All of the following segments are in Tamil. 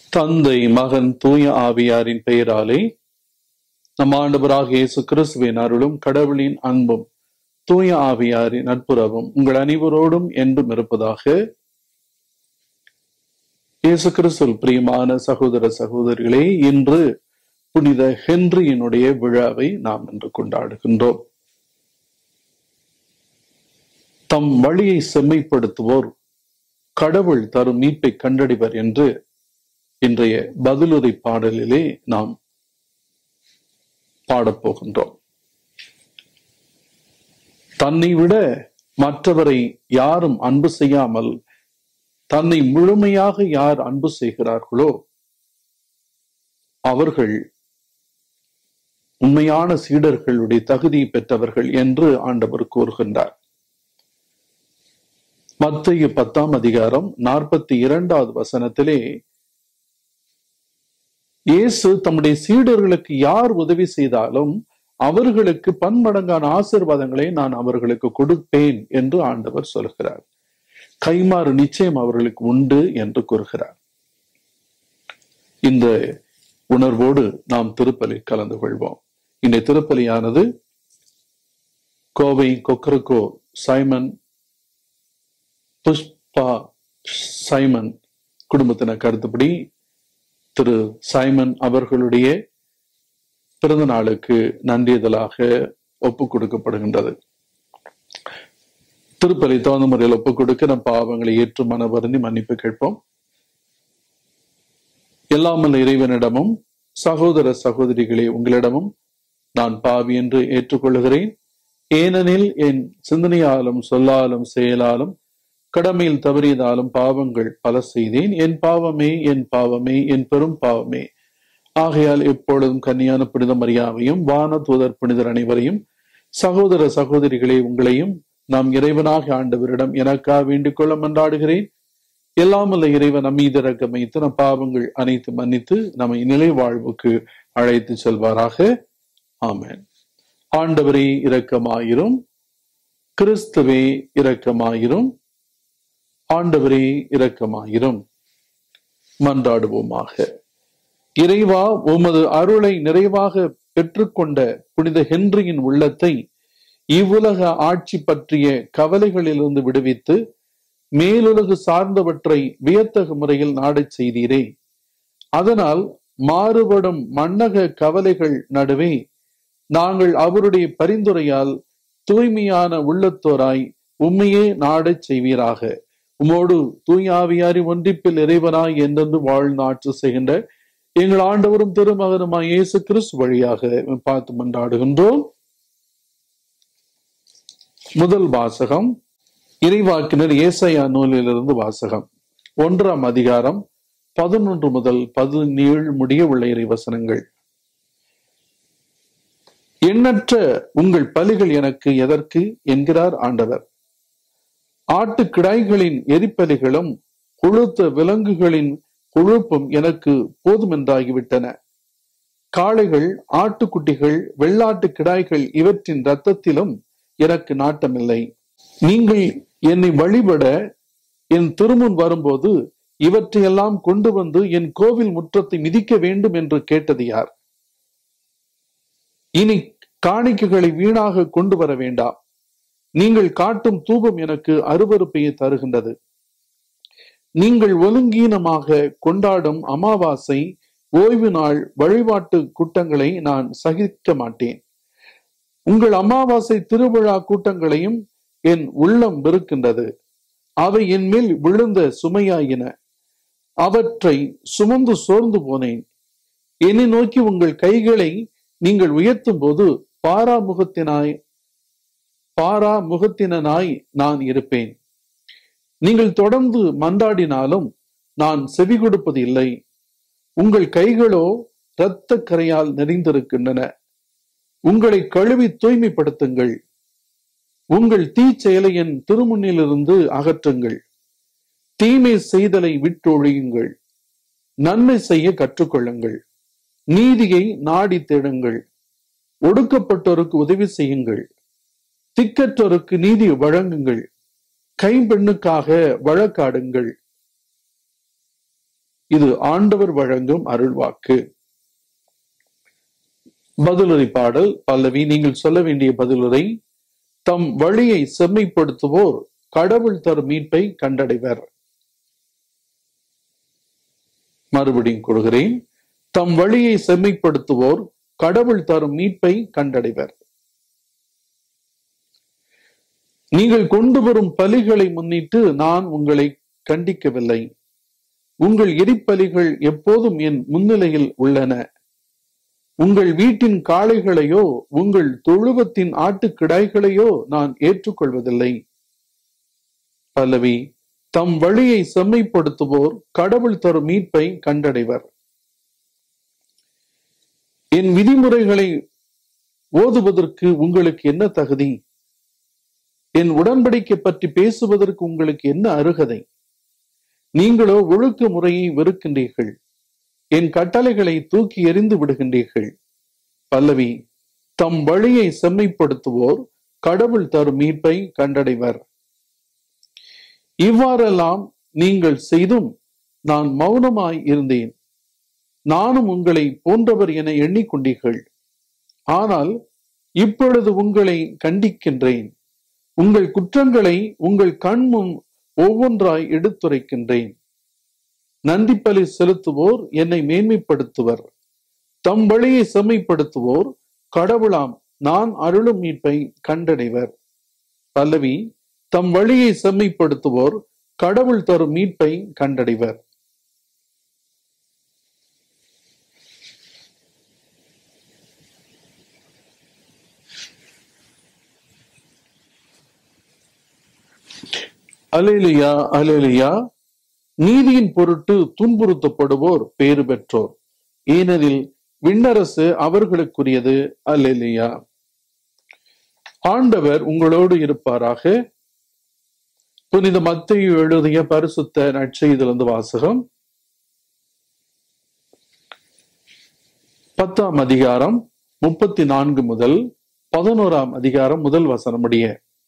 தந்தை மகன் தூய ஆவியாரின் பெயராலே நம் ஆண்டவராக இயேசு கிறிஸ்துவின் அருளும் கடவுளின் அன்பும் தூய ஆவியாரின் நட்புறவும் உங்கள் அனைவரோடும் என்றும் இருப்பதாக இயேசு கிறிஸ்துவில் பிரியமான சகோதர சகோதரிகளே இன்று புனித ஹென்ரியினுடைய விழாவை நாம் இன்று கொண்டாடுகின்றோம் தம் வழியை செம்மைப்படுத்துவோர் கடவுள் தரும் மீட்பை கண்டடிவர் என்று இன்றைய பதிலுரை பாடலிலே நாம் பாடப்போகின்றோம் தன்னை விட மற்றவரை யாரும் அன்பு செய்யாமல் தன்னை முழுமையாக யார் அன்பு செய்கிறார்களோ அவர்கள் உண்மையான சீடர்களுடைய தகுதி பெற்றவர்கள் என்று ஆண்டவர் கூறுகின்றார் மத்திய பத்தாம் அதிகாரம் நாற்பத்தி இரண்டாவது வசனத்திலே இயேசு தம்முடைய சீடர்களுக்கு யார் உதவி செய்தாலும் அவர்களுக்கு பன்மடங்கான ஆசிர்வாதங்களை நான் அவர்களுக்கு கொடுப்பேன் என்று ஆண்டவர் சொல்கிறார் கைமாறு நிச்சயம் அவர்களுக்கு உண்டு என்று கூறுகிறார் இந்த உணர்வோடு நாம் திருப்பலி கலந்து கொள்வோம் இந்த திருப்பலியானது கோவை கொக்கரக்கோ சைமன் புஷ்பா சைமன் குடும்பத்தினர் கருத்துப்படி திரு சைமன் அவர்களுடைய பிறந்த நாளுக்கு நன்றியதலாக ஒப்பு கொடுக்கப்படுகின்றது திருப்பலி தகுந்த முறையில் ஒப்புக் கொடுக்க நம் பாவங்களை ஏற்று மன வருந்தி மன்னிப்பு கேட்போம் எல்லாமல்ல இறைவனிடமும் சகோதர சகோதரிகளே உங்களிடமும் நான் பாவி என்று ஏற்றுக்கொள்கிறேன் ஏனெனில் என் சிந்தனையாலும் சொல்லாலும் செயலாலும் கடமையில் தவறியதாலும் பாவங்கள் பல செய்தேன் என் பாவமே என் பாவமே என் பெரும் பாவமே ஆகையால் எப்பொழுதும் கன்னியான புனித மரியாவையும் வான தூதர் புனிதர் அனைவரையும் சகோதர சகோதரிகளே உங்களையும் நாம் இறைவனாக ஆண்டவரிடம் எனக்கா வேண்டிக் கொள்ள மன்றாடுகிறேன் எல்லாமல்ல இறைவன் நம்மீது இறக்கமைத்து நம் பாவங்கள் அனைத்து மன்னித்து நம்மை நிலை வாழ்வுக்கு அழைத்து செல்வாராக ஆமேன் ஆண்டவரே இரக்கமாயிரும் கிறிஸ்துவே இரக்கமாயிரும் ஆண்டவரே இரக்கமாயிரும் மன்றாடுவோமாக இறைவா உமது அருளை நிறைவாக பெற்றுக்கொண்ட புனித ஹென்ரியின் உள்ளத்தை இவ்வுலக ஆட்சி பற்றிய கவலைகளிலிருந்து விடுவித்து மேலுலகு சார்ந்தவற்றை வியத்தகு முறையில் நாடச் செய்தீரே அதனால் மாறுபடும் மன்னக கவலைகள் நடுவே நாங்கள் அவருடைய பரிந்துரையால் தூய்மையான உள்ளத்தோராய் உண்மையே நாடச் செய்வீராக உமோடு தூயாவியாரி ஒன்றிப்பில் இறைவனாய் என்றென்று வாழ்நாற்று செய்கின்ற எங்கள் ஆண்டவரும் திருமகனுமாய் இயேசு கிறிஸ்து வழியாக பார்த்து மன்றாடுகின்றோம் முதல் வாசகம் இறைவாக்கினர் ஏசையா நூலிலிருந்து வாசகம் ஒன்றாம் அதிகாரம் பதினொன்று முதல் பதினேழு முடிய உள்ள இறைவசனங்கள் எண்ணற்ற உங்கள் பலிகள் எனக்கு எதற்கு என்கிறார் ஆண்டவர் ஆட்டு கிடாய்களின் எரிப்பலிகளும் கொழுத்த விலங்குகளின் கொழுப்பும் எனக்கு போதுமென்றாகிவிட்டன காளைகள் ஆட்டுக்குட்டிகள் வெள்ளாட்டு கிடாய்கள் இவற்றின் ரத்தத்திலும் எனக்கு நாட்டமில்லை நீங்கள் என்னை வழிபட என் திருமுன் வரும்போது இவற்றையெல்லாம் கொண்டு வந்து என் கோவில் முற்றத்தை மிதிக்க வேண்டும் என்று கேட்டது யார் இனி காணிக்கைகளை வீணாக கொண்டு வர வேண்டாம் நீங்கள் காட்டும் தூபம் எனக்கு அருவறுப்பையை தருகின்றது நீங்கள் ஒழுங்கீனமாக கொண்டாடும் அமாவாசை ஓய்வு நாள் வழிபாட்டு கூட்டங்களை நான் சகிக்க மாட்டேன் உங்கள் அமாவாசை திருவிழா கூட்டங்களையும் என் உள்ளம் வெறுக்கின்றது அவை என் மேல் விழுந்த சுமையாயின அவற்றை சுமந்து சோர்ந்து போனேன் என்னை நோக்கி உங்கள் கைகளை நீங்கள் உயர்த்தும் போது பாராமுகத்தினாய் பாராமுகத்தினாய் நான் இருப்பேன் நீங்கள் தொடர்ந்து மன்றாடினாலும் நான் செவி கொடுப்பது இல்லை உங்கள் கைகளோ இரத்த கரையால் நிறைந்திருக்கின்றன உங்களை கழுவி தூய்மைப்படுத்துங்கள் உங்கள் தீச்செயலை என் திருமுன்னிலிருந்து அகற்றுங்கள் தீமை செய்தலை விட்டொழியுங்கள் நன்மை செய்ய கற்றுக்கொள்ளுங்கள் நீதியை நாடி தேடுங்கள் ஒடுக்கப்பட்டோருக்கு உதவி செய்யுங்கள் திக்கற்றோருக்கு நீதி வழங்குங்கள் கைம்பெண்ணுக்காக வழக்காடுங்கள் இது ஆண்டவர் வழங்கும் அருள்வாக்கு பதிலுரை பாடல் பல்லவி நீங்கள் சொல்ல வேண்டிய பதிலுரை தம் வழியை செம்மைப்படுத்துவோர் கடவுள் தரும் மீட்பை கண்டடைவர் மறுபடியும் கொடுகிறேன் தம் வழியை செம்மைப்படுத்துவோர் கடவுள் தரும் மீட்பை கண்டடைவர் நீங்கள் கொண்டு வரும் பலிகளை முன்னிட்டு நான் உங்களை கண்டிக்கவில்லை உங்கள் எரிப்பலிகள் எப்போதும் என் முன்னிலையில் உள்ளன உங்கள் வீட்டின் காளைகளையோ உங்கள் தொழுவத்தின் ஆட்டுக்கிடாய்களையோ நான் ஏற்றுக்கொள்வதில்லை பல்லவி தம் வழியை செம்மைப்படுத்துவோர் கடவுள் தரும் மீட்பை கண்டடைவர் என் விதிமுறைகளை ஓதுவதற்கு உங்களுக்கு என்ன தகுதி என் உடன்படிக்கை பற்றி பேசுவதற்கு உங்களுக்கு என்ன அருகதை நீங்களோ ஒழுக்க முறையை வெறுக்கின்றீர்கள் என் கட்டளைகளை தூக்கி எறிந்து விடுகின்றீர்கள் பல்லவி தம் வழியை செம்மைப்படுத்துவோர் கடவுள் தரும் மீட்பை கண்டடைவர் இவ்வாறெல்லாம் நீங்கள் செய்தும் நான் மௌனமாய் இருந்தேன் நானும் உங்களை போன்றவர் என எண்ணிக்கொண்டீர்கள் ஆனால் இப்பொழுது உங்களை கண்டிக்கின்றேன் உங்கள் குற்றங்களை உங்கள் கண் முன் ஒவ்வொன்றாய் எடுத்துரைக்கின்றேன் நன்றிப்பலி செலுத்துவோர் என்னை மேன்மைப்படுத்துவர் தம் வழியை செம்மைப்படுத்துவோர் கடவுளாம் நான் அருளும் மீட்பை கண்டடைவர் பல்லவி தம் வழியை செம்மைப்படுத்துவோர் கடவுள் தரும் மீட்பை கண்டடைவர் அலேலியா அலேலியா நீதியின் பொருட்டு துன்புறுத்தப்படுவோர் பேறு பெற்றோர் ஏனெனில் விண்ணரசு அவர்களுக்குரியது அல்லேலியா ஆண்டவர் உங்களோடு இருப்பாராக புனித மத்தையு எழுதிய பரிசுத்த நற்செய்திலிருந்து வாசகம் பத்தாம் அதிகாரம் முப்பத்தி நான்கு முதல் பதினோராம் அதிகாரம் முதல் வசனம் முடிய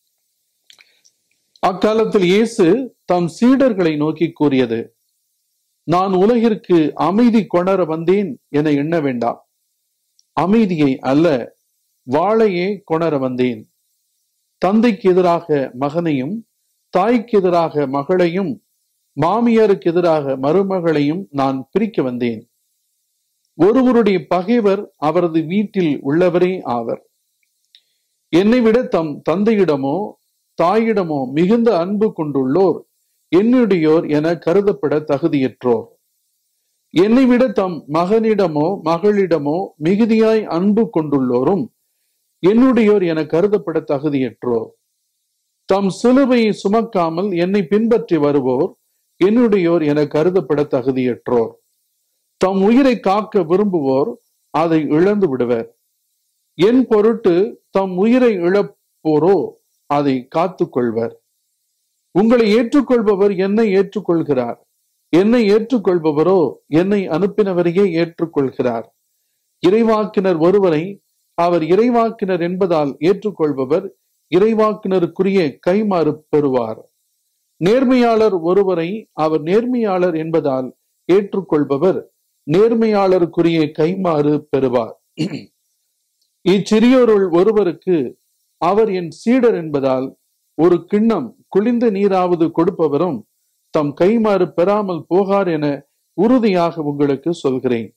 அக்காலத்தில் இயேசு தம் சீடர்களை நோக்கி கூறியது நான் உலகிற்கு அமைதி கொணர வந்தேன் என எண்ண வேண்டாம் அமைதியை அல்ல வாழையே கொணர வந்தேன் தந்தைக்கு எதிராக மகனையும் தாய்க்கு எதிராக மகளையும் மாமியாருக்கு எதிராக மருமகளையும் நான் பிரிக்க வந்தேன் ஒருவருடைய பகைவர் அவரது வீட்டில் உள்ளவரே ஆவர் என்னை விட தம் தந்தையிடமோ தாயிடமோ மிகுந்த அன்பு கொண்டுள்ளோர் என்னுடையோர் என கருதப்பட தகுதியற்றோர் என்னை விட தம் மகனிடமோ மகளிடமோ மிகுதியாய் அன்பு கொண்டுள்ளோரும் என்னுடையோர் என கருதப்பட தகுதியற்றோர் தம் சிலுவையை சுமக்காமல் என்னை பின்பற்றி வருவோர் என்னுடையோர் என கருதப்பட தகுதியற்றோர் தம் உயிரை காக்க விரும்புவோர் அதை இழந்து விடுவர் என் பொருட்டு தம் உயிரை இழப்போரோ அதை காத்து கொள்வர் உங்களை ஏற்றுக்கொள்பவர் என்னை ஏற்றுக்கொள்கிறார் என்னை ஏற்றுக்கொள்பவரோ என்னை அனுப்பினவரையே ஏற்றுக்கொள்கிறார் இறைவாக்கினர் ஒருவரை அவர் இறைவாக்கினர் என்பதால் ஏற்றுக்கொள்பவர் இறைவாக்கினருக்குரிய கைமாறு பெறுவார் நேர்மையாளர் ஒருவரை அவர் நேர்மையாளர் என்பதால் ஏற்றுக்கொள்பவர் நேர்மையாளருக்குரிய கைமாறு பெறுவார் இச்சிறியோருள் ஒருவருக்கு அவர் என் சீடர் என்பதால் ஒரு கிண்ணம் குளிர்ந்த நீராவது கொடுப்பவரும் தம் கைமாறு பெறாமல் போகார் என உறுதியாக உங்களுக்கு சொல்கிறேன்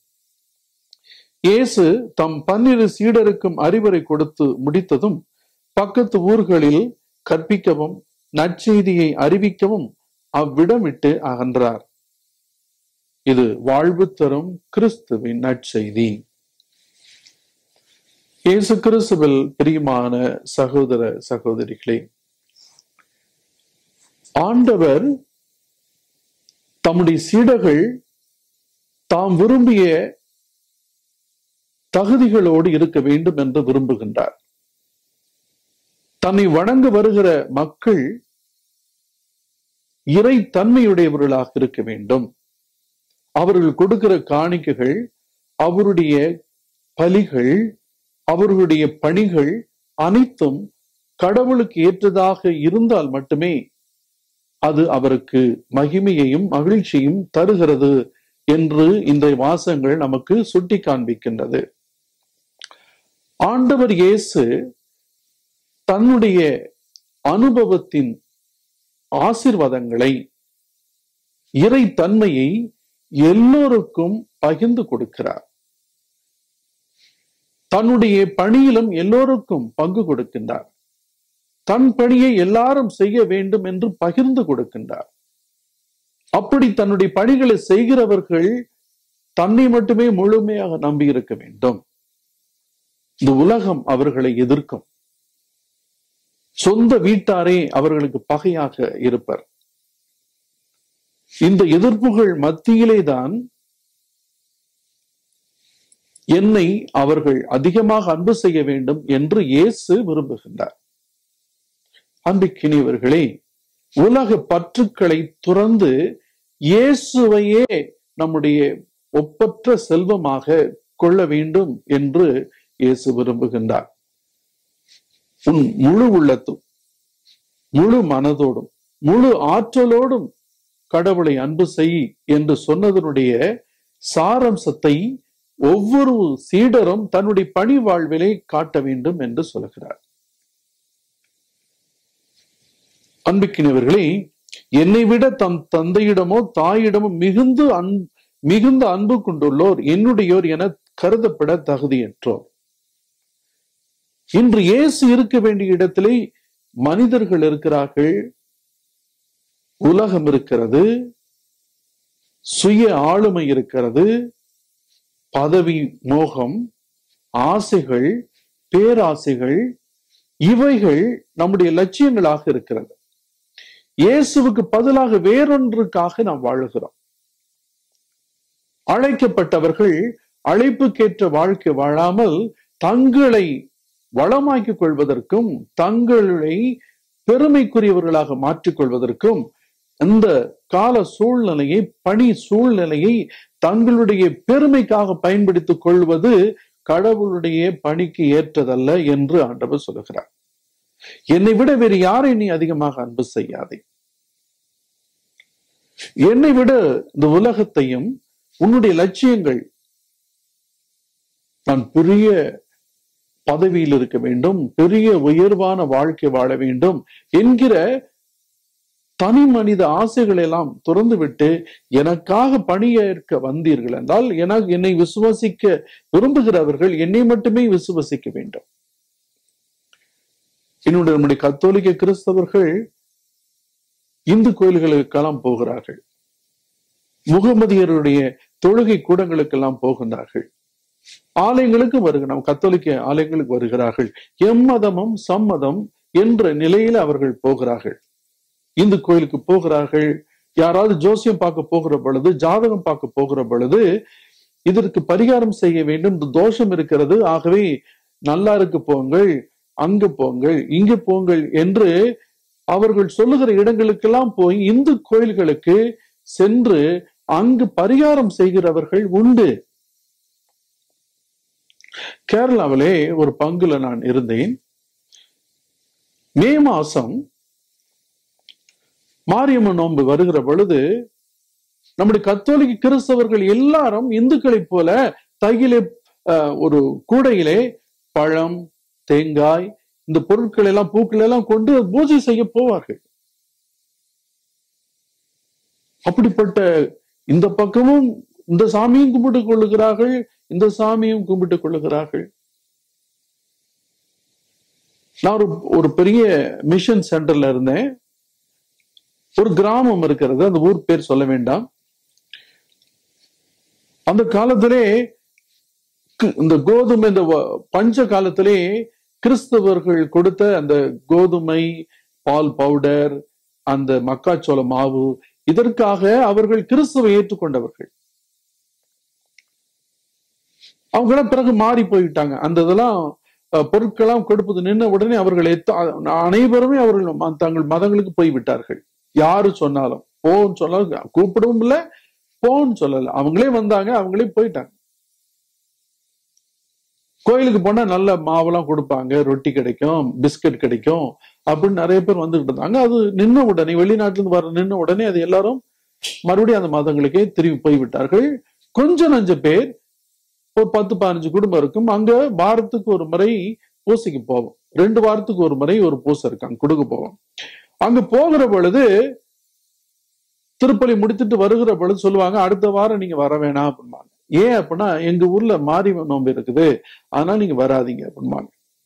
இயேசு தம் பன்னிரு சீடருக்கும் அறிவுரை கொடுத்து முடித்ததும் பக்கத்து ஊர்களில் கற்பிக்கவும் நற்செய்தியை அறிவிக்கவும் அவ்விடம் விட்டு அகன்றார் இது வாழ்வு தரும் கிறிஸ்துவின் நற்செய்தி இயேசு கிறிஸ்துவில் பிரியமான சகோதர சகோதரிகளே ஆண்டவர் தம்முடைய சீடர்கள் தாம் விரும்பிய தகுதிகளோடு இருக்க வேண்டும் என்று விரும்புகின்றார் தன்னை வணங்க வருகிற மக்கள் இறை தன்மையுடையவர்களாக இருக்க வேண்டும் அவர்கள் கொடுக்கிற காணிக்கைகள் அவருடைய பலிகள் அவர்களுடைய பணிகள் அனைத்தும் கடவுளுக்கு ஏற்றதாக இருந்தால் மட்டுமே அது அவருக்கு மகிமையையும் மகிழ்ச்சியும் தருகிறது என்று இந்த வாசங்கள் நமக்கு சுட்டி காண்பிக்கின்றது ஆண்டவர் இயேசு தன்னுடைய அனுபவத்தின் ஆசிர்வாதங்களை இறை தன்மையை எல்லோருக்கும் பகிர்ந்து கொடுக்கிறார் தன்னுடைய பணியிலும் எல்லோருக்கும் பங்கு கொடுக்கின்றார் தன் பணியை எல்லாரும் செய்ய வேண்டும் என்று பகிர்ந்து கொடுக்கின்றார் அப்படி தன்னுடைய பணிகளை செய்கிறவர்கள் தன்னை மட்டுமே முழுமையாக நம்பி இருக்க வேண்டும் இந்த உலகம் அவர்களை எதிர்க்கும் சொந்த வீட்டாரே அவர்களுக்கு பகையாக இருப்பர் இந்த எதிர்ப்புகள் மத்தியிலே தான் என்னை அவர்கள் அதிகமாக அன்பு செய்ய வேண்டும் என்று இயேசு விரும்புகின்றார் அன்பிக்கினியவர்களே உலக பற்றுக்களை துறந்து இயேசுவையே நம்முடைய ஒப்பற்ற செல்வமாக கொள்ள வேண்டும் என்று இயேசு விரும்புகின்றார் உன் முழு உள்ளத்தும் முழு மனதோடும் முழு ஆற்றலோடும் கடவுளை அன்பு செய் என்று சொன்னதனுடைய சாரம்சத்தை ஒவ்வொரு சீடரும் தன்னுடைய பணி வாழ்விலே காட்ட வேண்டும் என்று சொல்கிறார் அன்புக்கினவர்களே என்னை விட தம் தந்தையிடமோ தாயிடமோ மிகுந்து அன் மிகுந்த அன்பு கொண்டுள்ளோர் என்னுடையோர் என கருதப்பட தகுதியற்றோர் இன்று இயேசு இருக்க வேண்டிய இடத்திலே மனிதர்கள் இருக்கிறார்கள் உலகம் இருக்கிறது சுய ஆளுமை இருக்கிறது பதவி மோகம் ஆசைகள் பேராசைகள் இவைகள் நம்முடைய லட்சியங்களாக இருக்கிறது இயேசுவுக்கு பதிலாக வேறொன்றுக்காக நாம் வாழுகிறோம் அழைக்கப்பட்டவர்கள் அழைப்புக்கேற்ற வாழ்க்கை வாழாமல் தங்களை வளமாக்கிக் கொள்வதற்கும் தங்களை பெருமைக்குரியவர்களாக மாற்றிக் கொள்வதற்கும் இந்த கால சூழ்நிலையை பணி சூழ்நிலையை தங்களுடைய பெருமைக்காக பயன்படுத்திக் கொள்வது கடவுளுடைய பணிக்கு ஏற்றதல்ல என்று ஆண்டவர் சொல்லுகிறார் என்னை விட வேறு யாரை நீ அதிகமாக அன்பு செய்யாதே என்னை விட இந்த உலகத்தையும் உன்னுடைய லட்சியங்கள் நான் பெரிய பதவியில் இருக்க வேண்டும் பெரிய உயர்வான வாழ்க்கை வாழ வேண்டும் என்கிற தனி மனித ஆசைகளை எல்லாம் துறந்து விட்டு எனக்காக பணியேற்க வந்தீர்கள் என்றால் எனக்கு என்னை விசுவாசிக்க விரும்புகிறவர்கள் என்னை மட்டுமே விசுவாசிக்க வேண்டும் என்னுடைய நம்முடைய கத்தோலிக்க கிறிஸ்தவர்கள் இந்து கோயில்களுக்கெல்லாம் போகிறார்கள் முகமதியருடைய தொழுகை கூடங்களுக்கெல்லாம் போகின்றார்கள் ஆலயங்களுக்கு வருகிறார் கத்தோலிக்க ஆலயங்களுக்கு வருகிறார்கள் எம்மதமும் சம்மதம் என்ற நிலையில அவர்கள் போகிறார்கள் இந்து கோயிலுக்கு போகிறார்கள் யாராவது ஜோசியம் பார்க்க போகிற பொழுது ஜாதகம் பார்க்க போகிற பொழுது இதற்கு பரிகாரம் செய்ய வேண்டும் இந்த தோஷம் இருக்கிறது ஆகவே நல்லா இருக்கு போங்கள் அங்கு போங்கள் இங்கு போங்கள் என்று அவர்கள் சொல்லுகிற இடங்களுக்கெல்லாம் போய் இந்து கோயில்களுக்கு சென்று அங்கு பரிகாரம் செய்கிறவர்கள் உண்டு கேரளாவிலே ஒரு பங்குல நான் இருந்தேன் மே மாசம் மாரியம்மன் நோன்பு வருகிற பொழுது நம்முடைய கத்தோலிக்க கிறிஸ்தவர்கள் எல்லாரும் இந்துக்களைப் போல தையிலே ஒரு கூடையிலே பழம் தேங்காய் இந்த பொருட்கள் எல்லாம் பூக்கள் எல்லாம் கொண்டு பூஜை செய்ய போவார்கள் அப்படிப்பட்ட இந்த பக்கமும் இந்த சாமியும் கும்பிட்டுக் கொள்ளுகிறார்கள் இந்த சாமியும் கும்பிட்டுக் கொள்ளுகிறார்கள் நான் ஒரு ஒரு பெரிய மிஷன் சென்டர்ல இருந்தேன் ஒரு கிராமம் இருக்கிறது அந்த ஊர் பேர் சொல்ல வேண்டாம் அந்த காலத்திலே இந்த கோதுமை இந்த பஞ்ச காலத்திலே கிறிஸ்தவர்கள் கொடுத்த அந்த கோதுமை பால் பவுடர் அந்த மக்காச்சோள மாவு இதற்காக அவர்கள் கிறிஸ்துவை ஏற்றுக்கொண்டவர்கள் அவங்க பிறகு மாறி போயிட்டாங்க அந்த இதெல்லாம் பொருட்களாம் கொடுப்பது நின்ன உடனே அவர்கள் எத்த அனைவருமே அவர்கள் தங்கள் மதங்களுக்கு போய் விட்டார்கள் யாரு சொன்னாலும் போன்னு சொன்னாலும் கூப்பிடவும் இல்லை போன்னு சொல்லல அவங்களே வந்தாங்க அவங்களே போயிட்டாங்க கோயிலுக்கு போனா நல்ல மாவெல்லாம் கொடுப்பாங்க ரொட்டி கிடைக்கும் பிஸ்கட் கிடைக்கும் அப்படின்னு நிறைய பேர் வந்துகிட்டு இருந்தாங்க அது நின்ன உடனே வெளிநாட்டுல இருந்து வர நின்ன உடனே அது எல்லாரும் மறுபடியும் அந்த மதங்களுக்கே திரும்பி போய்விட்டார்கள் கொஞ்சம் நஞ்ச பேர் ஒரு பத்து பதினஞ்சு குடும்பம் இருக்கும் அங்க வாரத்துக்கு ஒரு முறை பூசைக்கு போவோம் ரெண்டு வாரத்துக்கு ஒரு முறை ஒரு பூசை இருக்காங்க கொடுக்க போவோம் அங்க போகிற பொழுது திருப்பலி முடித்துட்டு வருகிற பொழுது சொல்லுவாங்க அடுத்த வாரம் நீங்க வர வேணாம் அப்படிம்பாங்க ஏன் அப்படின்னா எங்க ஊர்ல மாரி நோம்பு இருக்குது அதனால நீங்க வராதீங்க அப்படிம்பாங்க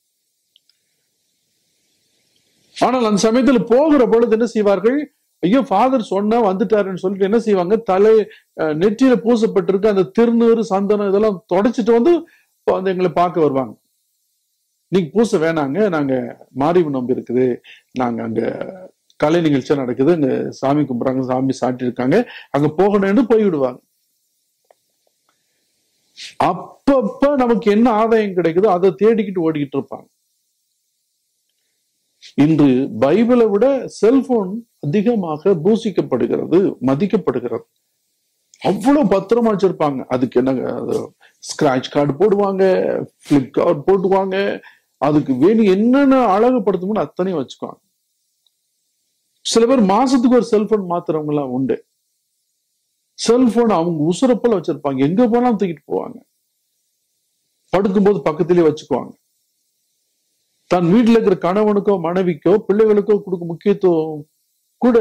ஆனால் அந்த சமயத்துல போகிற பொழுது என்ன செய்வார்கள் ஐயோ ஃபாதர் சொன்னா வந்துட்டாருன்னு சொல்லிட்டு என்ன செய்வாங்க தலை அஹ், நெற்றியில பூசப்பட்டிருக்க அந்த திருநீறு சந்தனம் இதெல்லாம் தொடச்சிட்டு வந்து வந்து எங்களை பார்க்க வருவாங்க நீங்க பூச வேணாங்க நாங்க மாரி நோம்பு இருக்குது நாங்க அங்க கலை நிகழ்ச்சி நடக்குது அங்க சாமி கும்பிடுறாங்க சாமி சாட்டி இருக்காங்க அங்க போகணும்னு போய்விடுவாங்க அப்பப்ப நமக்கு என்ன ஆதாயம் கிடைக்குதோ அதை தேடிக்கிட்டு ஓடிக்கிட்டு இருப்பாங்க இன்று பைபிளை விட செல்போன் அதிகமாக பூசிக்கப்படுகிறது மதிக்கப்படுகிறது அவ்வளவு பத்திரமா வச்சிருப்பாங்க அதுக்கு என்ன ஸ்கிராட்ச் கார்டு போடுவாங்க பிளிப் கார்டு போட்டுவாங்க அதுக்கு வேணும் என்னென்ன அழகுபடுத்தணும்னு அத்தனையும் வச்சுக்குவாங்க சில பேர் மாசத்துக்கு ஒரு செல்போன் மாத்துறவங்க எல்லாம் உண்டு செல்போன் அவங்க உசுரப்பல வச்சிருப்பாங்க எங்க போனாலும் தூக்கிட்டு போவாங்க படுக்கும்போது பக்கத்திலேயே வச்சுக்குவாங்க தன் வீட்டுல இருக்கிற கணவனுக்கோ மனைவிக்கோ பிள்ளைகளுக்கோ கொடுக்க முக்கியத்துவம் கூட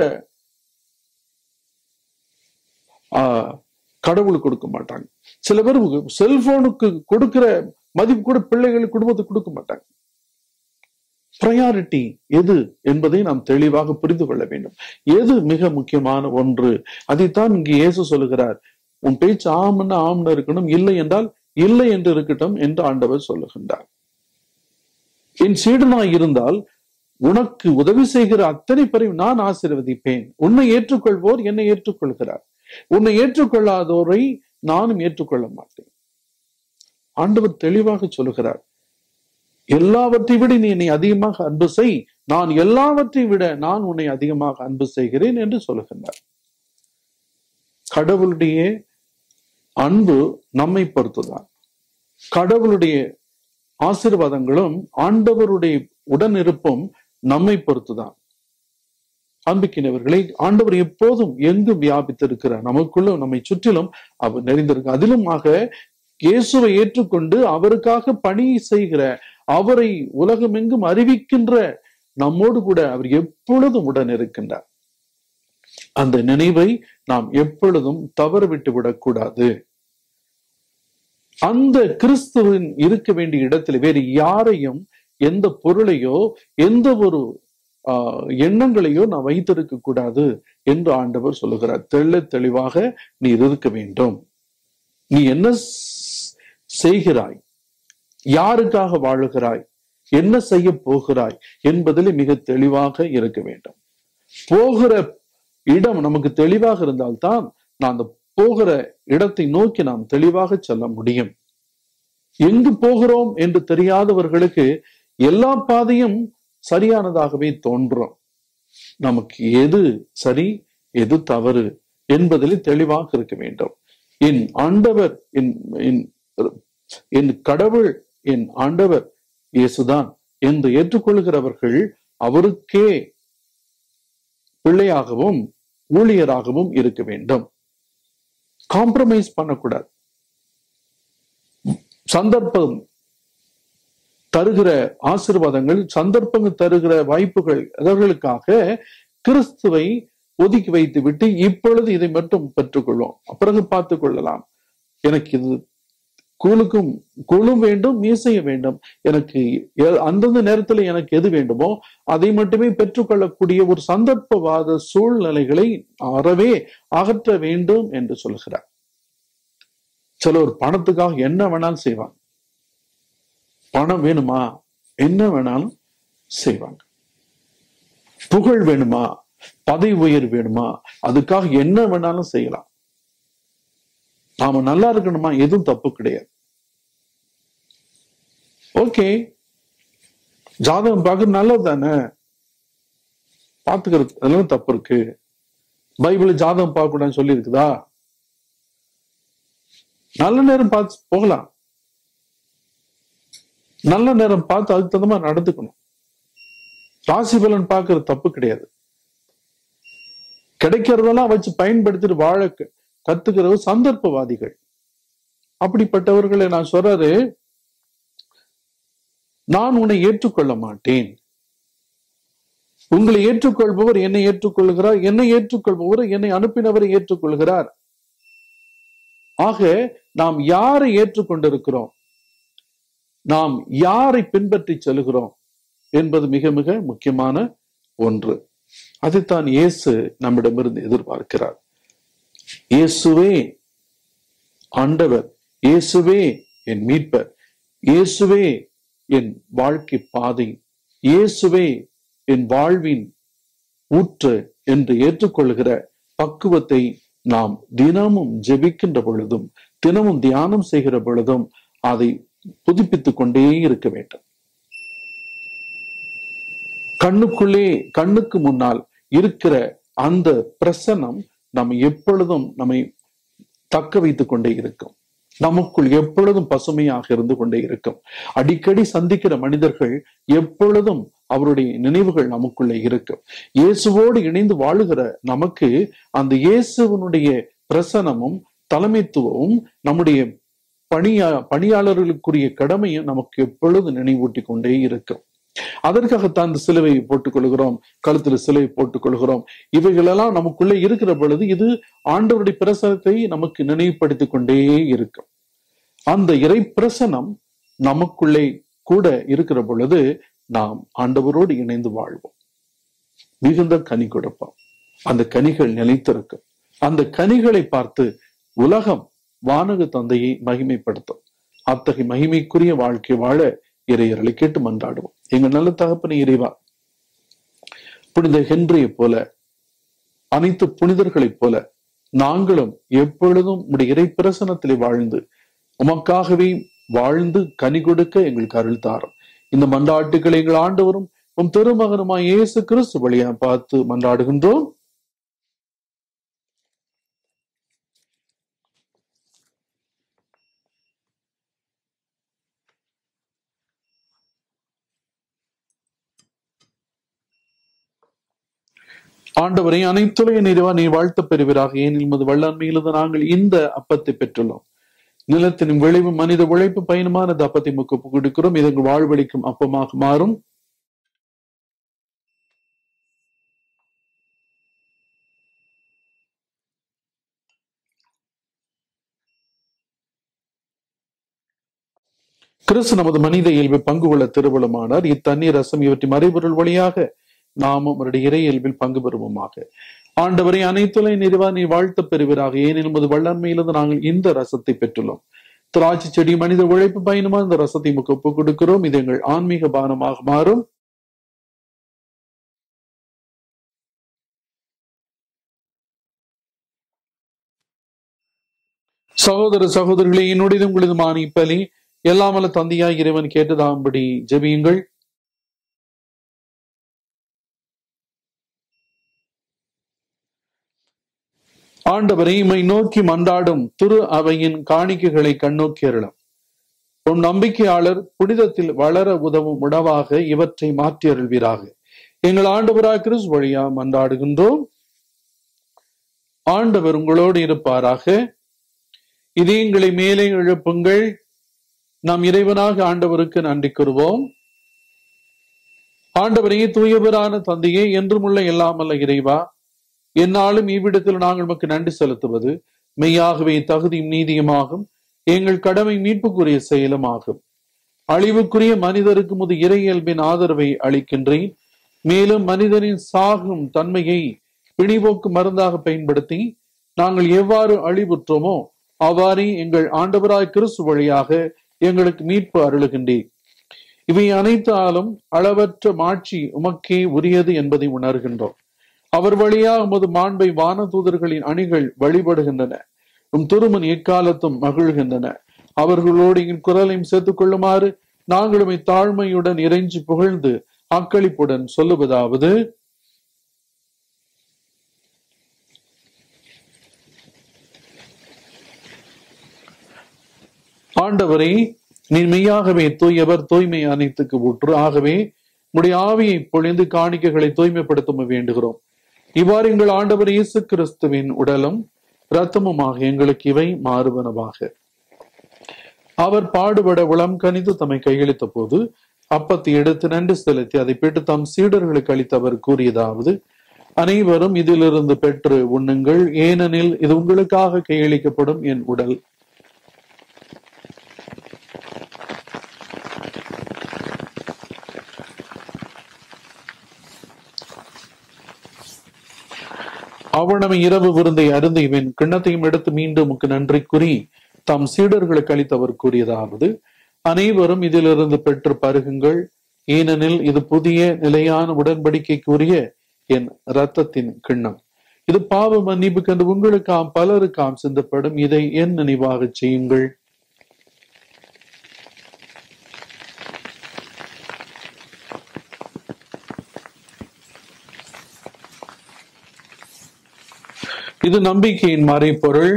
ஆஹ், கடவுளுக்கு கொடுக்க மாட்டாங்க சில பேர் செல்போனுக்கு கொடுக்கிற மதிப்பு கூட பிள்ளைகளுக்கு குடும்பத்துக்கு கொடுக்க மாட்டாங்க ப்ரையாரிட்டி எது என்பதை நாம் தெளிவாக புரிந்து கொள்ள வேண்டும் எது மிக முக்கியமான ஒன்று அதைத்தான் இங்கு இயேசு சொல்லுகிறார் உன் பேச்சு ஆம்னு ஆம்னு இருக்கணும் இல்லை என்றால் இல்லை என்று இருக்கட்டும் என்று ஆண்டவர் சொல்லுகின்றார் என் சீடனாய் இருந்தால் உனக்கு உதவி செய்கிற அத்தனை பேரையும் நான் ஆசீர்வதிப்பேன் உன்னை ஏற்றுக்கொள்வோர் என்னை ஏற்றுக்கொள்கிறார் உன்னை ஏற்றுக்கொள்ளாதோரை நானும் ஏற்றுக்கொள்ள மாட்டேன் ஆண்டவர் தெளிவாக சொல்லுகிறார் எல்லாவற்றை விட நீ என்னை அதிகமாக அன்பு செய் நான் எல்லாவற்றை விட நான் உன்னை அதிகமாக அன்பு செய்கிறேன் என்று சொல்லுகின்றார் கடவுளுடைய அன்பு நம்மை பொறுத்துதான் கடவுளுடைய ஆசீர்வாதங்களும் ஆண்டவருடைய உடனிருப்பும் நம்மை பொறுத்துதான் அன்பிக்கினவர்களை ஆண்டவர் எப்போதும் எங்கும் வியாபித்திருக்கிறார் நமக்குள்ள நம்மை சுற்றிலும் அவர் நிறைந்திருக்கு அதிலுமாக இயேசுவை ஏற்றுக்கொண்டு அவருக்காக பணி செய்கிற அவரை உலகமெங்கும் அறிவிக்கின்ற நம்மோடு கூட அவர் எப்பொழுதும் உடன் இருக்கின்றார் அந்த நினைவை நாம் எப்பொழுதும் தவறு விட்டு விடக்கூடாது அந்த கிறிஸ்துவின் இருக்க வேண்டிய இடத்தில் வேறு யாரையும் எந்த பொருளையோ எந்த ஒரு ஆஹ், எண்ணங்களையோ நான் வைத்திருக்க கூடாது என்று ஆண்டவர் சொல்லுகிறார் தெள்ள தெளிவாக நீ இருக்க வேண்டும் நீ என்ன ஸ்- செய்கிறாய் யாருக்காக வாழுகிறாய் என்ன செய்ய போகிறாய் என்பதில் மிக தெளிவாக இருக்க வேண்டும் போகிற இடம் நமக்கு தெளிவாக இருந்தால்தான் நான் அந்த போகிற இடத்தை நோக்கி நாம் தெளிவாக செல்ல முடியும் எங்கு போகிறோம் என்று தெரியாதவர்களுக்கு எல்லா பாதையும் சரியானதாகவே தோன்றும் நமக்கு எது சரி எது தவறு என்பதில் தெளிவாக இருக்க வேண்டும் என் ஆண்டவர் என் என்- என் கடவுள் என் ஆண்டவர் இயேசுதான் என்று ஏற்றுக்கொள்கிறவர்கள் அவருக்கே பிள்ளையாகவும் ஊழியராகவும் இருக்க வேண்டும் காம்ப்ரமைஸ் பண்ணக்கூடாது சந்தர்ப்பம் தருகிற ஆசீர்வாதங்கள் சந்தர்ப்பங்கள் தருகிற வாய்ப்புகள் அவர்களுக்காக கிறிஸ்துவை ஒதுக்கி வைத்து விட்டு இப்பொழுது இதை மட்டும் பெற்றுக்கொள்வோம் பிறகு பார்த்துக் கொள்ளலாம் எனக்கு இது கூழுக்கும் கூழும் வேண்டும் மீசையும் வேண்டும் எனக்கு எ- அந்தந்த நேரத்தில் எனக்கு எது வேண்டுமோ அதை மட்டுமே பெற்றுக்கொள்ளக்கூடிய ஒரு சந்தர்ப்பவாத சூழ்நிலைகளை அறவே அகற்ற வேண்டும் என்று சொல்கிறார் சிலர் பணத்துக்காக என்ன வேணாலும் செய்வாங்க பணம் வேணுமா என்ன வேணாலும் செய்வாங்க புகழ் வேணுமா பதவி உயர் வேணுமா அதுக்காக என்ன வேணாலும் செய்யலாம் நாம நல்லா இருக்கணுமா எதுவும் தப்பு கிடையாது ஓகே ஜாதகம் பார்க்க நல்லது தானே பார்த்துக்கிறது அதெல்லாம் தப்பு இருக்கு பைபிள் ஜாதகம் பார்க்க கூடாதுன்னு சொல்லி இருக்குதா நல்ல நேரம் பார்த்து போகலாம் நல்ல நேரம் பார்த்து அதுக்கு தகுந்த மாதிரி நடந்துக்கணும் ராசி பலன் பார்க்கறது தப்பு கிடையாது கிடைக்கிறதெல்லாம் வச்சு பயன்படுத்திட்டு வாழ க- கத்துக்கிறது சந்தர்ப்பவாதிகள் அப்படிப்பட்டவர்களை நான் சொல்றாரு நான் உன்னை ஏற்றுக்கொள்ள மாட்டேன் உங்களை ஏற்றுக்கொள்பவர் என்னை ஏற்றுக்கொள்கிறார் என்னை ஏற்றுக்கொள்பவர் என்னை அனுப்பினவரை ஏற்றுக்கொள்கிறார் ஆக நாம் யாரை ஏற்றுக்கொண்டிருக்கிறோம் நாம் யாரை பின்பற்றி செல்கிறோம் என்பது மிக மிக முக்கியமான ஒன்று அதைத்தான் இயேசு நம்மிடமிருந்து எதிர்பார்க்கிறார் இயேசுவே ஆண்டவர் இயேசுவே என் மீட்பர் இயேசுவே என் வாழ்க்கை பாதை இயேசுவே என் வாழ்வின் ஊற்று என்று ஏற்றுக்கொள்கிற பக்குவத்தை நாம் தினமும் ஜெபிக்கின்ற பொழுதும் தினமும் தியானம் செய்கிற பொழுதும் அதை புதுப்பித்துக் கொண்டே இருக்க வேண்டும் கண்ணுக்குள்ளே கண்ணுக்கு முன்னால் இருக்கிற அந்த பிரசனம் நம்ம எப்பொழுதும் நம்மை தக்க வைத்துக் கொண்டே இருக்கும் நமக்குள் எப்பொழுதும் பசுமையாக இருந்து கொண்டே இருக்கும் அடிக்கடி சந்திக்கிற மனிதர்கள் எப்பொழுதும் அவருடைய நினைவுகள் நமக்குள்ளே இருக்கும் இயேசுவோடு இணைந்து வாழுகிற நமக்கு அந்த இயேசுவனுடைய பிரசனமும் தலைமைத்துவமும் நம்முடைய பணியா பணியாளர்களுக்குரிய கடமையும் நமக்கு எப்பொழுது நினைவூட்டி கொண்டே இருக்கும் அதற்காகத்தான் இந்த சிலுவை போட்டுக் கொள்கிறோம் கழுத்துல சிலுவை போட்டுக் கொள்கிறோம் இவைகளெல்லாம் நமக்குள்ளே இருக்கிற பொழுது இது ஆண்டவருடைய பிரசனத்தை நமக்கு நினைவுபடுத்திக் கொண்டே இருக்கும் அந்த இறை பிரசனம் நமக்குள்ளே கூட இருக்கிற பொழுது நாம் ஆண்டவரோடு இணைந்து வாழ்வோம் மிகுந்த கனி கொடுப்போம் அந்த கனிகள் நிலைத்திருக்கும் அந்த கனிகளை பார்த்து உலகம் வானக தந்தையை மகிமைப்படுத்தும் அத்தகைய மகிமைக்குரிய வாழ்க்கை வாழ இறையர்களை கேட்டு மன்றாடுவோம் எங்க நல்ல தகப்பனை இறைவா புனித ஹென்றியை போல அனைத்து புனிதர்களைப் போல நாங்களும் எப்பொழுதும் உடைய இறை பிரசனத்திலே வாழ்ந்து உமக்காகவே வாழ்ந்து கனி கொடுக்க எங்களுக்கு அருள் தாரும் இந்த மன்றாட்டுக்களை எங்கள் ஆண்டவரும் உம் திருமகனுமாய் இயேசு கிறிஸ்து வழியா பார்த்து மன்றாடுகின்றோம் ஆண்டவரை அனைத்துலக நிறைவா நீ வாழ்த்த பெறுவீராக ஏனில் மது வல்லன்மையிலிருந்து நாங்கள் இந்த அப்பத்தை பெற்றுள்ளோம் நிலத்தின் விளைவு மனித உழைப்பு பயணமான இந்த அப்பத்தை முக்கு கொடுக்கிறோம் இது எங்கள் வாழ்வழிக்கும் அப்பமாக மாறும் கிறிஸ்து நமது மனித இயல்பை பங்கு கொள்ள திருவுளமானார் இத்தண்ணீர் ரசம் இவற்றின் மறைபொருள் வழியாக நாமும் அவருடைய இறை இயல்பில் பங்கு பெறுவோமாக ஆண்டவரை அனைத்துலை நிறைவா நீ வாழ்த்த பெறுவீராக ஏனெனில் உமது வல்லன்மையிலிருந்து நாங்கள் இந்த ரசத்தை பெற்றுள்ளோம் திராட்சை செடி மனித உழைப்பு பயணமா இந்த ரசத்தை முக்கு ஒப்புக் கொடுக்கிறோம் இது எங்கள் ஆன்மீக பானமாக மாறும் சகோதர சகோதரிகளே என்னுடையது உங்களது மானி பலி எல்லாமல்ல தந்தையாய் இறைவன் கேட்டதாம்படி ஜெபியுங்கள் ஆண்டவரை இமை நோக்கி மன்றாடும் திரு அவையின் காணிக்கைகளை கண்ணோக்கி அருளும் உன் நம்பிக்கையாளர் புனிதத்தில் வளர உதவும் உணவாக இவற்றை மாற்றி அருள்வீராக எங்கள் ஆண்டவராக கிறிஸ் வழியா மன்றாடுகின்றோம் ஆண்டவர் உங்களோடு இருப்பாராக இதயங்களை மேலே எழுப்புங்கள் நாம் இறைவனாக ஆண்டவருக்கு நன்றி கூறுவோம் ஆண்டவரே தூயவரான தந்தையே என்றுமுள்ள எல்லாமல்ல இறைவா என்னாலும் இவ்விடத்தில் நாங்கள் நமக்கு நன்றி செலுத்துவது மெய்யாகவே தகுதியும் நீதியுமாகும் எங்கள் கடமை மீட்புக்குரிய செயலும் ஆகும் அழிவுக்குரிய மனிதருக்கு முது இறையியல்பின் ஆதரவை அளிக்கின்றேன் மேலும் மனிதனின் சாகும் தன்மையை பிணிபோக்கு மருந்தாக பயன்படுத்தி நாங்கள் எவ்வாறு அழிவுற்றோமோ அவ்வாறே எங்கள் ஆண்டவராய் கிறிஸ்து வழியாக எங்களுக்கு மீட்பு அருளுகின்றேன் இவை அனைத்தாலும் அளவற்ற மாட்சி உமக்கே உரியது என்பதை உணர்கின்றோம் அவர் வழியாக உமது மாண்பை வான தூதர்களின் அணிகள் வழிபடுகின்றன உம் திருமன் எக்காலத்தும் மகிழ்கின்றன அவர்களோடு எங்கள் குரலையும் சேர்த்துக் கொள்ளுமாறு நாங்களும் தாழ்மையுடன் இறைஞ்சி புகழ்ந்து அக்களிப்புடன் சொல்லுவதாவது ஆண்டவரே நீ மெய்யாகவே தூயவர் தூய்மை அனைத்துக்கு ஊற்று ஆகவே உடைய ஆவியை பொழிந்து காணிக்கைகளை தூய்மைப்படுத்த வேண்டுகிறோம் இவ்வாறு எங்கள் ஆண்டவர் இயேசு கிறிஸ்துவின் உடலும் இரத்தமுமாக எங்களுக்கு இவை மாறுவனவாக அவர் பாடுபட உளம் கனிந்து தம்மை கையளித்த போது அப்பத்தை எடுத்து நன்றி செலுத்தி அதை பெற்று தம் சீடர்களுக்கு அளித்து அவர் கூறியதாவது அனைவரும் இதிலிருந்து பெற்று உண்ணுங்கள் ஏனெனில் இது உங்களுக்காக கையளிக்கப்படும் என் உடல் அவனமை இரவு விருந்தை அருந்தியவன் கிண்ணத்தையும் எடுத்து மீண்டும் உமக்கு நன்றி கூறி தம் சீடர்களுக்கு அளித்தவர் கூறியதாவது அனைவரும் இதிலிருந்து பெற்று பருகுங்கள் ஏனெனில் இது புதிய நிலையான உடன்படிக்கைக்குரிய என் இரத்தத்தின் கிண்ணம் இது பாவ மன்னிப்பு கண்டு உங்களுக்காம் பலருக்காம் சிந்தப்படும் இதை என் நினைவாக செய்யுங்கள் இது நம்பிக்கையின் மறைப்பொருள்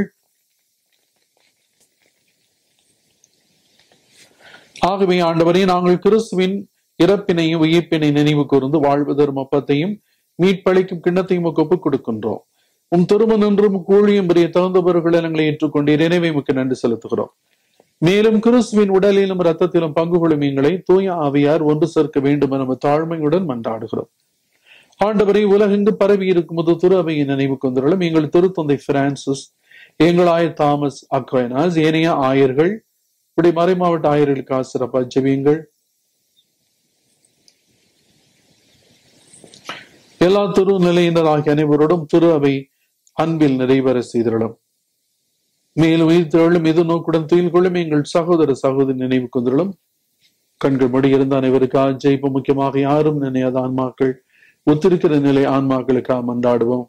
ஆகவே ஆண்டவரே நாங்கள் கிறிஸ்துவின் இறப்பினையும் உயிர்ப்பினை நினைவு கூர்ந்து வாழ்வதரும் அப்பத்தையும் மீட்பளிக்கும் கிண்ணத்தையும் உமக்கு ஒப்புக் கொடுக்கின்றோம் உம் திருமணம் என்றும் கூழியும் பெரிய தகுந்தவர்கள் எங்களை ஏற்றுக்கொண்டு இறைவை மிக்க நன்றி செலுத்துகிறோம் மேலும் கிறிஸ்துவின் உடலிலும் ரத்தத்திலும் பங்கு கொள்ளும் எங்களை தூய ஆவியார் ஒன்று சேர்க்க வேண்டும் என நம்ம தாழ்மையுடன் மன்றாடுகிறோம் ஆண்டவரை உலகெங்கு பரவி இருக்கும் முது திரு அவையை நினைவு கொண்டுள்ளோம் எங்கள் திருத்தந்தை பிரான்சிஸ் எங்கள் ஆயர் தாமஸ் அக்வைனாஸ் ஏனைய ஆயர்கள் இப்படி மறைமாவட்ட ஆயர்களுக்கு சிறப்பா ஜெபியுங்கள் எல்லா திரு நிலையினர் ஆகிய அனைவரோடும் திரு அவை அன்பில் நிறைவேற செய்திருளும் மேலும் உயிர் திரளும் எது நோக்குடன் துயில் கொள்ளும் எங்கள் சகோதர சகோதரி நினைவு கொண்டிருளும் கண்கள் மடி இருந்த அனைவருக்கு ஜெயிப்பு முக்கியமாக யாரும் நினையாத ஆன்மாக்கள் ஒத்திருக்கிற நிலை ஆன்மாக்களுக்காக மன்றாடுவோம்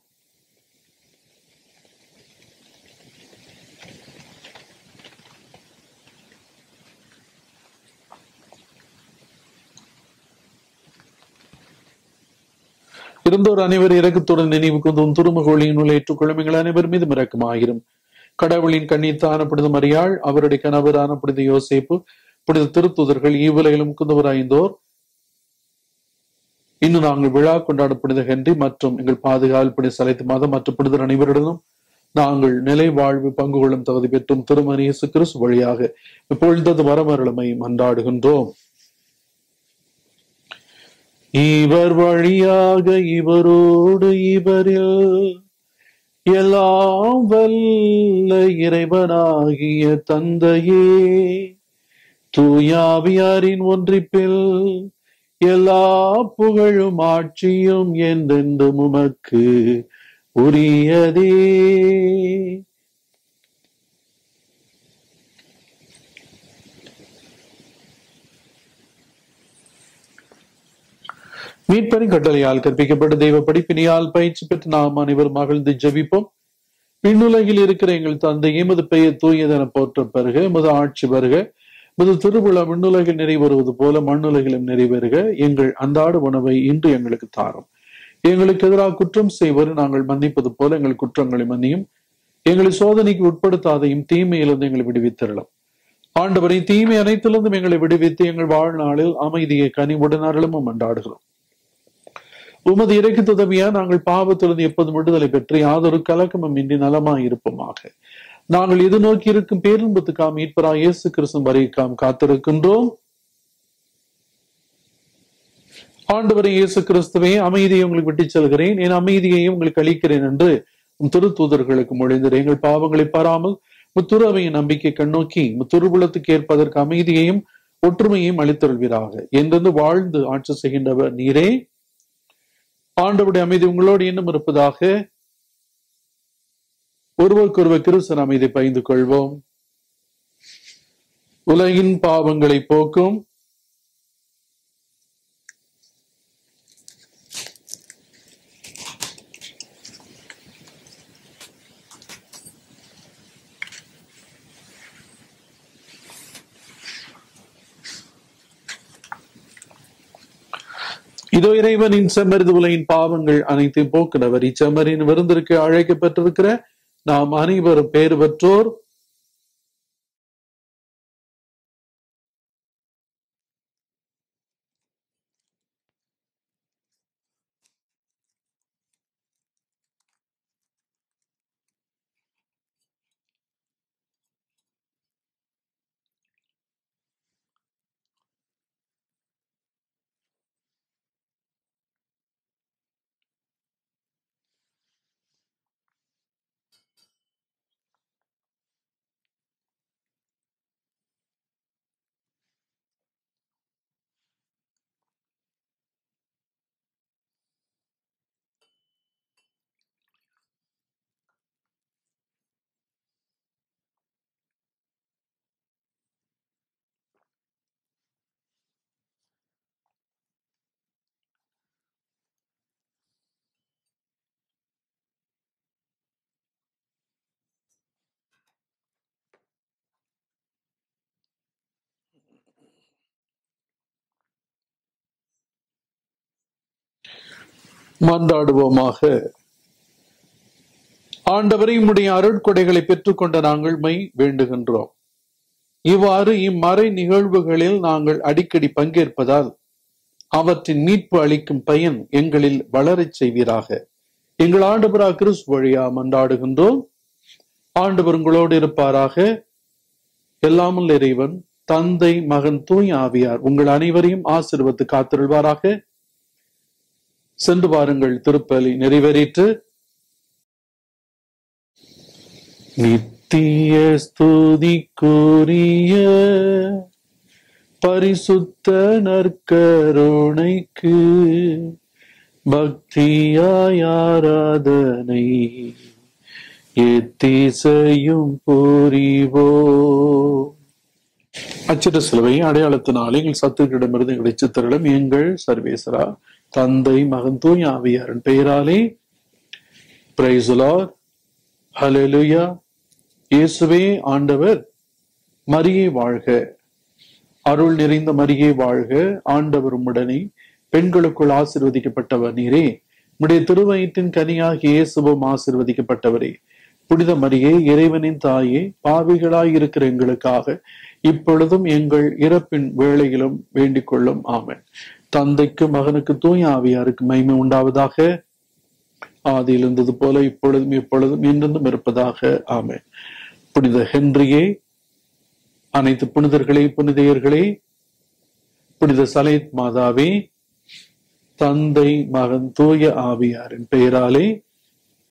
இருந்தோர் அனைவர் இறக்கத்துடன் நினைவு கொண்டும் துருமகோழியின் உள்ள ஏற்றுக்கொள்ளும் எங்கள் அனைவர் மீது இறக்கமாயிரும் கடவுளின் கண்ணீர் தானப்படுது மரியாள் அவருடைய கணவரான புனித யோசேப்பு புனித திருத்துதர்கள் ஈவுலையிலும் குந்தவராய்ந்தோர் இன்னும் நாங்கள் விழா கொண்டாட புனித ஹென்றி மற்றும் எங்கள் பாதுகாவல் புனித சலைத்து மாதம் மற்றும் புனிதர் அனைவரிடமும் நாங்கள் நிலை வாழ்வு பங்கு கொள்ளும் தகுதி பெற்றும் திருமணி இயேசு கிறிஸ்து வழியாக இப்பொழுது வரமருளமை மன்றாடுகின்றோம் இவர் வழியாக இவரோடு இவரில் எல்லாம் வல்ல இறைவனாகிய தந்தையே தூயாவியாரின் ஒன்றிப்பில் எல்லா புகழும் ஆட்சியும் என்றென்றும் உமக்கு உரியதே மீட்பரின் கட்டளையால் கற்பிக்கப்பட்ட தெய்வ படிப்பினியால் பயிற்சி பெற்று நாம் அனைவரும் மகிழ்ந்து ஜெபிப்போம் விண்ணுலகில் இருக்கிற எங்கள் தந்தை எமது பெயர் தூயதென போற்ற பெறுக எமது ஆட்சி வருக எமது திருவிழா விண்ணுலகில் நிறைவேறுவது போல மண்ணுலகிலும் நிறைவேறுக எங்கள் அன்றாட உணவை இன்று எங்களுக்கு தாரும் எங்களுக்கு எதிராக குற்றம் செய்வோர் நாங்கள் மன்னிப்பது போல எங்கள் குற்றங்களை மன்னியும் எங்களை சோதனைக்கு உட்படுத்தாதையும் தீமையிலிருந்து எங்களை விடுவித்தரலாம் ஆண்டவரை தீமை அனைத்திலிருந்தும் எங்களை விடுவித்து எங்கள் வாழ்நாளில் அமைதியை கனிவுடன் அருளமும் மன்றாடுகிறோம் உமது இறைக்கு உதவியா நாங்கள் பாவத்திலிருந்து எப்போதும் விடுதலை பெற்று யாதொரு கலக்கமும் இன்றி நலமாய் இருப்போமாக நாங்கள் இது நோக்கி இருக்கும் பேரின்பத்துக்காம் மீட்பரா இயேசு கிறிஸ்தும் வரைக்காம் காத்திருக்கின்றோம் ஆண்டவரை இயேசு கிறிஸ்துவே அமைதியை உங்களுக்கு விட்டுச் செல்கிறேன் என் அமைதியை உங்களுக்கு அளிக்கிறேன் என்று உம் திருத்தூதர்களுக்கு மொழிந்தது எங்கள் பாவங்களை பாராமல் முத்துறவையின் நம்பிக்கை கண்ணோக்கி முத்துருபுலத்துக்கு ஏற்பதற்கு அமைதியையும் ஒற்றுமையையும் அளித்தருள்வீராக என்றென்று வாழ்ந்து ஆட்சி செய்கின்றவர் நீரே ஆண்டவுடைய அமைதி உங்களோடு இன்னும் இருப்பதாக ஒருவருக்கொருவர் கிறிஸ்தன் அமைதி பகிர்ந்து கொள்வோம் உலகின் பாவங்களை போக்கும் இதோ இறைவனின் செம்மறிது உலகின் பாவங்கள் அனைத்தையும் போக்குனவர் இச்செம்மறின் விருந்திற்கு அழைக்கப்பட்டிருக்கிற நாம் அனைவரும் பேறு பெற்றோர் மன்றாடுவோமாக ஆண்டவரை உம்முடைய அருட்கொடைகளை பெற்றுக்கொண்ட நாங்கள் மை வேண்டுகின்றோம் இவ்வாறு இம்மறை நிகழ்வுகளில் நாங்கள் அடிக்கடி பங்கேற்பதால் அவற்றின் மீட்பு அளிக்கும் பயன் எங்களில் வளரச் செய்வீராக எங்கள் ஆண்டவரா கிறிஸ் வழியா மன்றாடுகின்றோம் ஆண்டவர் உங்களோடு இருப்பாராக எல்லாமுள்ள இறைவன் தந்தை மகன் தூய் ஆவியார் உங்கள் அனைவரையும் ஆசிர்வத்து காத்திருள்வாராக சென்று வாருங்கள் திருப்பலி நிறைவேறிற்று நித்திய ஸ்துதிக்குரிய பரிசுத்த நற்கருணைக்கு பக்தியாய் ஆராதனை எத்திசையும் புரிவோ அச்சிட்ட சிலுவை அடையாளத்தினாலே எங்கள் சத்துக்களிடமிருந்து எங்களை சித்தரிடம் எங்கள் சர்வேசரா தந்தை மகன் தூய் ஆவியாரின் பெயராலே பிரைசுலார் ஹலெலுயா இயேசுவே ஆண்டவர் மரியே வாழ்க அருள் நிறைந்த மரியே வாழ்க ஆண்டவர் உம்முடனே பெண்களுக்குள் ஆசிர்வதிக்கப்பட்டவர் நீரே உடைய திருவயிற்றின் கனியாகிய இயேசுவும் ஆசிர்வதிக்கப்பட்டவரே புனித மரியே இறைவனின் தாயே பாவிகளாய் இருக்கிற எங்களுக்காக இப்பொழுதும் எங்கள் இறப்பின் வேளையிலும் வேண்டிக் கொள்ளும் ஆமென் தந்தைக்கு மகனுக்கு தூய ஆவியாருக்கு மகிமை உண்டாவதாக ஆதியில் இருந்தது போல இப்பொழுதும் இப்பொழுதும் என்றென்றும் இருப்பதாக ஆமென் புனித ஹென்ரியே அனைத்து புனிதர்களே புனிதையர்களே புனித சலைத் மாதாவே தந்தை மகன் தூய ஆவியாரின் பெயராலே